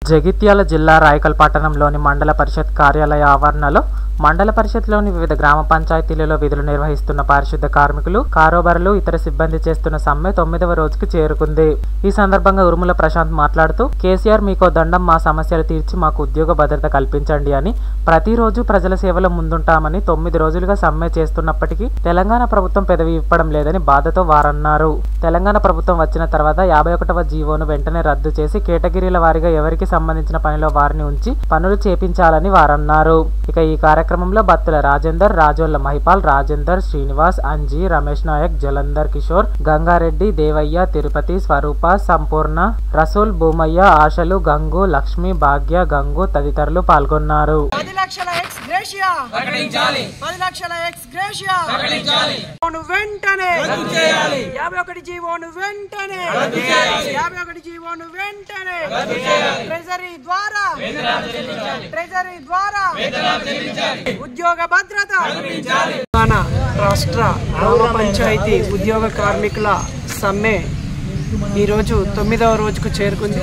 జగిత్యాల జిల్లా రాయకల్ పట్టణంలోని మండల పరిషత్ కార్యాలయ ఆవరణలో మండల పరిషత్లోని వివిధ గ్రామ పంచాయతీలలో విధులు నిర్వహిస్తున్న పారిశుద్ధ కార్మికులు కారోబారులు ఇతర సిబ్బంది చేస్తున్న సమ్మె తొమ్మిదవ రోజుకు చేరుకుంది ఈ సందర్భంగా ఉరుముల ప్రశాంత్ మాట్లాడుతూ కేసీఆర్ మీకో దండం మా సమస్యలు తీర్చి మాకు ఉద్యోగ భద్రత కల్పించండి అని ప్రతిరోజు ప్రజల సేవలో ముందుంటామని తొమ్మిది రోజులుగా సమ్మె చేస్తున్నప్పటికీ తెలంగాణ ప్రభుత్వం పెదవి ఇప్పడం లేదని బాధతో వారన్నారు తెలంగాణ ప్రభుత్వం వచ్చిన తర్వాత యాభై ఒకటవ జీవోను వెంటనే రద్దు చేసి కేటగిరీల వారీగా ఎవరికి సంబంధించిన పనిలో వారిని ఉంచి పనులు చేపించాలని వారన్నారు ఇక ఈ కార్యక్రమంలో బత్తుల రాజేందర్ రాజోళ్ల మహిపాల్ రాజేందర్ శ్రీనివాస్ అంజీ రమేష్ నాయక్ జలంధర్ కిషోర్ గంగారెడ్డి దేవయ్య తిరుపతి స్వరూప సంపూర్ణ రసూల్ భూమయ్య ఆశలు గంగు లక్ష్మి భాగ్య గంగు తదితరులు పాల్గొన్నారు పది లక్షల ఎక్స్ గ్రేషియా ప్రకటించాలి పది లక్షల ఎక్స్ గ్రేషియా ప్రకటించాలి వెంటనే యాభై ఒకటి జీవోను వెంటనే యాభై ఒకటి జీవోను వెంటనే ట్రెజరీ ద్వారా ట్రెజరీ ద్వారా ఉద్యోగ భద్రత తెలంగాణ రాష్ట్ర గ్రామ పంచాయతీ ఉద్యోగ కార్మికుల సమ్మె ఈరోజు తొమ్మిదవ రోజుకు చేరుకుంది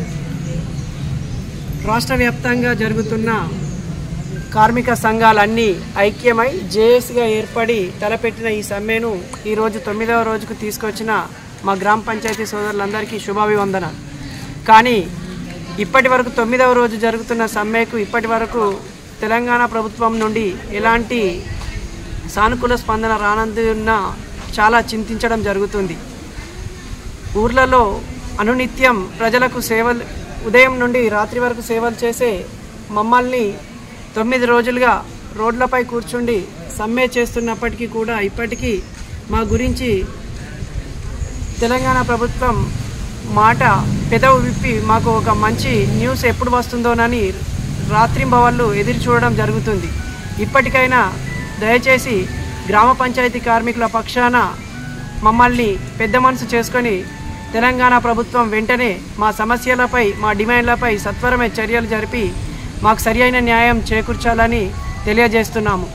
రాష్ట్ర వ్యాప్తంగా జరుగుతున్న కార్మిక సంఘాలన్నీ ఐక్యమై జేఏసీగా ఏర్పడి తలపెట్టిన ఈ సమ్మెను ఈరోజు తొమ్మిదవ రోజుకు తీసుకొచ్చిన మా గ్రామ పంచాయతీ సోదరులందరికీ శుభాభివందనాలు కానీ ఇప్పటి వరకు తొమ్మిదవ రోజు జరుగుతున్న సమ్మెకు ఇప్పటి వరకు తెలంగాణ ప్రభుత్వం నుండి ఎలాంటి సానుకూల స్పందన రానందున చాలా చింతించడం జరుగుతుంది ఊర్లలో అనునిత్యం ప్రజలకు సేవలు ఉదయం నుండి రాత్రి వరకు సేవలు చేసే మమ్మల్ని తొమ్మిది రోజులుగా రోడ్లపై కూర్చుండి సమ్మె చేస్తున్నప్పటికీ కూడా ఇప్పటికీ మా గురించి తెలంగాణ ప్రభుత్వం మాట పెదవు విప్పి మాకు ఒక మంచి న్యూస్ ఎప్పుడు వస్తుందోనని రాత్రింబవళ్ళు ఎదురు చూడడం జరుగుతుంది ఇప్పటికైనా దయచేసి గ్రామ పంచాయతీ కార్మికుల పక్షాన మమ్మల్ని పెద్ద మనసు చేసుకొని తెలంగాణ ప్రభుత్వం వెంటనే మా సమస్యలపై మా డిమాండ్లపై సత్వరమే చర్యలు జరిపి మాకు సరి న్యాయం చేకూర్చాలని తెలియజేస్తున్నాము